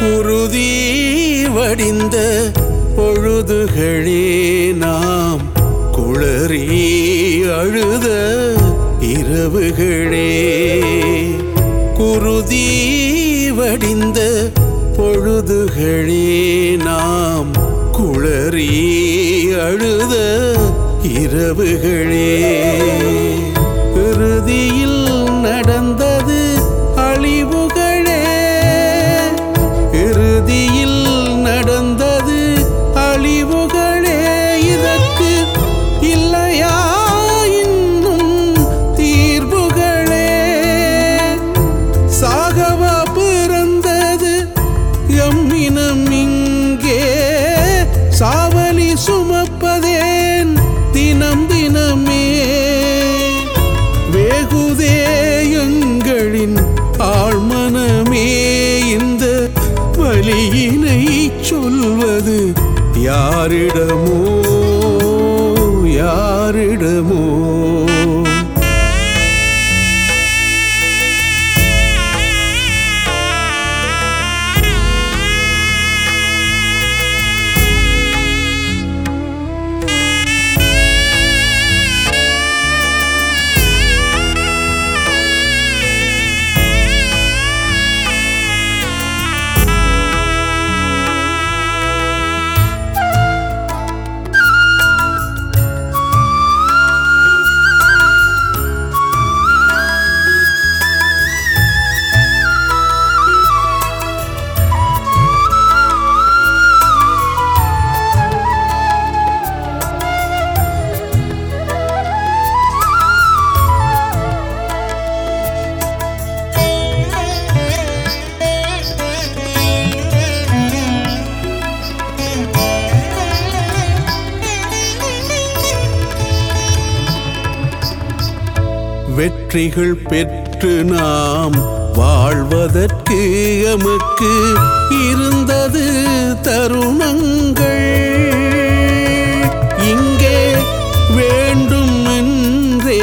குருதி வடிந்த பொழுதுகளே நாம் குளறி அழுத இரவுகளே குருதி வடிந்த பொழுதுகளே நாம் குளறி அழுத இரவுகளே இறுதியில் நடந்தது அழிவுகளே இறுதியில் நடந்தது அழிவுகளே இதற்கு இல்லையா இன்னும் தீர்வுகளே சாகவா பிறந்தது எம்மினம் இங்கே சாவலி சுமப்பதேன் தினம் தினமே வேகுதே எங்களின் ஆழ்மனமே இந்த வலியினை சொல்வது யாரிடமோ யாரிடமோ வெற்றிகள் பெற்று நாம் வாழ்வதற்கு எமக்கு இருந்தது தருணங்கள் இங்கே வேண்டும் என்றே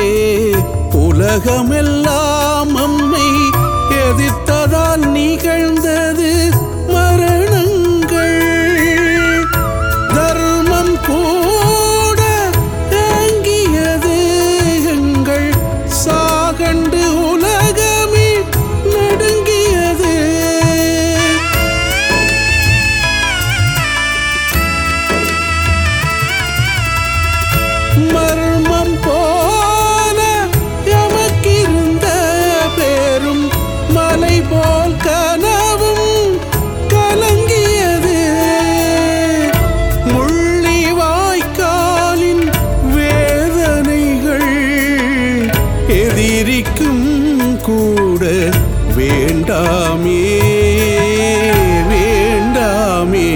உலகமெல்லாம் நம்மை எதிர்த்ததால் நிகழ்ந்தது மரணங்கள் தர்மம் கூட ஏங்கியது எங்கள் சாகண்டு உலகமே நடுங்கியது மர்மம் போல எமக்கிருந்த பேரும் மலை போல் கனவும் கலங்கியது முள்ளி வாய்க்காலின் வேதனைகள் எதிரிக்கும் கூட வேண்டாமே வேண்டாமே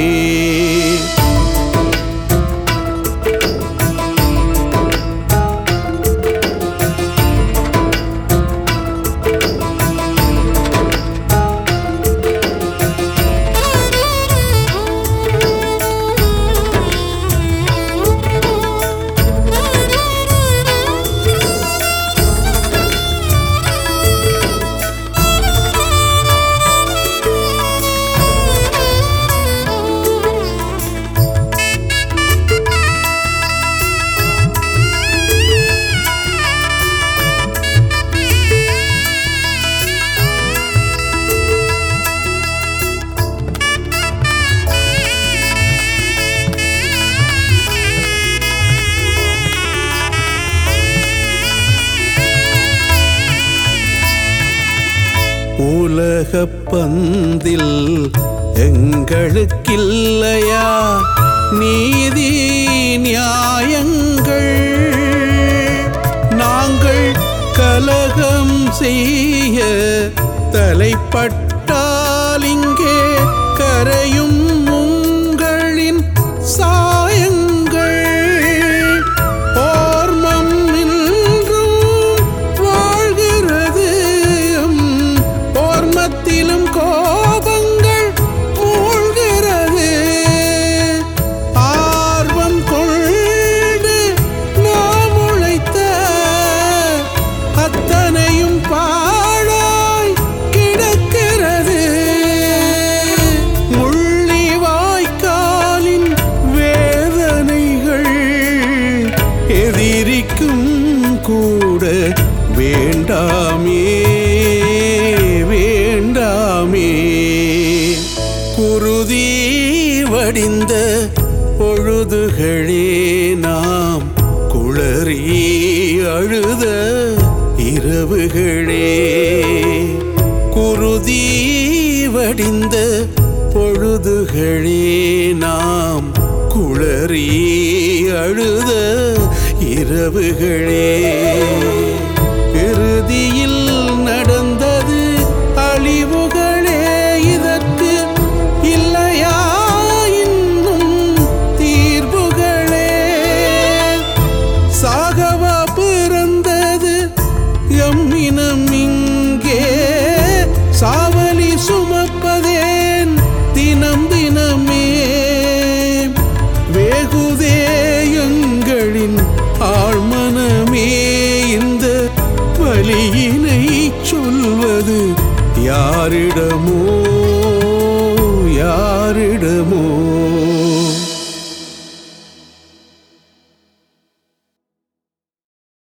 உலகப் பந்தில் எங்களுக்கில்லையா நீதி நியாயங்கள் நாங்கள் கலகம் செய்ய தலைப்பட்டால் இங்கே கரையும் உங்களின் சாயங்கள் ஓர்மம் இன்றும் வாழ்கிறது எம் ஓர்மத்திலும் கோபங்கள் மூழ்கிறது ஆர்வம் கொண்டு நாம் உழைத்த அத்தனையும் பாழாய் கிடக்கிறது கூட வேண்டாமே வேண்டாமே குருதி வடிந்த பொழுதுகளே நாம் குளறி அழுத இரவுகளே குருதி வடிந்த பொழுதுகளே நாம் குளறி அழுத இரவுகளே இறுதியில் நடந்தது அழிவுகளே இதற்கு இல்லையா இன்னும் தீர்வுகளே சாகவா பிறந்தது எம்மினம் இங்கே சாவலி சுமப்பதேன் தினம் தினமே வேகுதே எங்களின் ஆழ்மனமே இந்த வலியினை சொல்வது யாரிடமோ